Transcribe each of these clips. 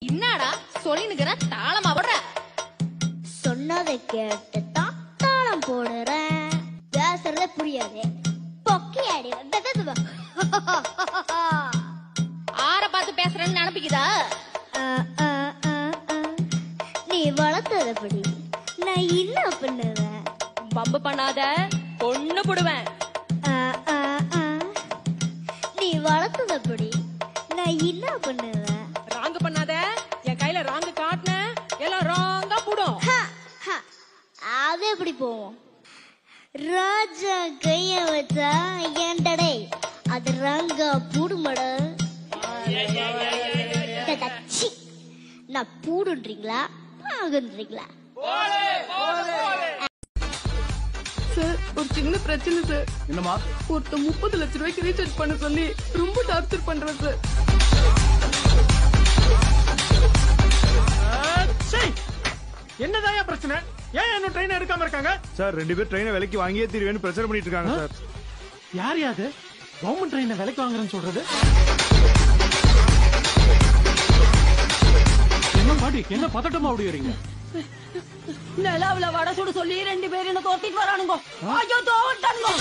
என்னடா சொல்லினுக்கிற தாளமா போடுற சொன்னதை கேட்டு தான் தாளம் போடுறேன் பேசுறதே புரியாது பொக்கி அடி ஆற பார்த்து பேசுறேன்னு நினைப்பிக்குதா நீ வளர்த்ததப்படி நான் என்ன பண்ணுவேன் பம்பு பண்ணாத பொண்ணு போடுவேன் ஆ, ஆ, ஆ. நீ வளர்த்ததப்படி நான் என்ன பண்ணுவேன் ராங்கு பண்ணாத என் கையில ராங்கு காட்டின எல்லாம் ராங்கா போடும் ஹ, ஹ. அது எப்படி போவோம் ராஜா கைய வச்சா ஏண்டடே அது ரங்கா பூடுமட சி. நான் பூடுன்றீங்களா பாகுன்றீங்களா சார் ஒரு சின்ன பிரச்சனை சார் என்னமா ஒருத்தன் முப்பது லட்ச ரூபாய்க்கு ரீசார்ஜ் பண்ண சொல்லி ரொம்ப டார்ச்சர் பண்றேன் சார் என்னதான் பிரச்சனை ஏன் இன்னும் ட்ரெயின் எடுக்காம இருக்காங்க சார் ரெண்டு பேர் ட்ரெயினை விலைக்கு வாங்கியே தீர்வேன்னு பிரச்சனை பண்ணிட்டு இருக்காங்க சார் யார் யாது கவர்மெண்ட் ட்ரெயினை விலைக்கு வாங்குறேன்னு சொல்றது என்ன பாட்டி என்ன பதட்டமா ஓடிறீங்க நிலாவுல வடை சுட சொல்லி ரெண்டு பேரும் என்ன தோத்திட்டு வரானுங்க ஐயோ தோட்டானுங்க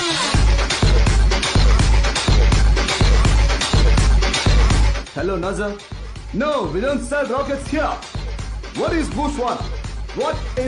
Hello, Nazar. No, we don't sell rockets here. What is Boost One? What is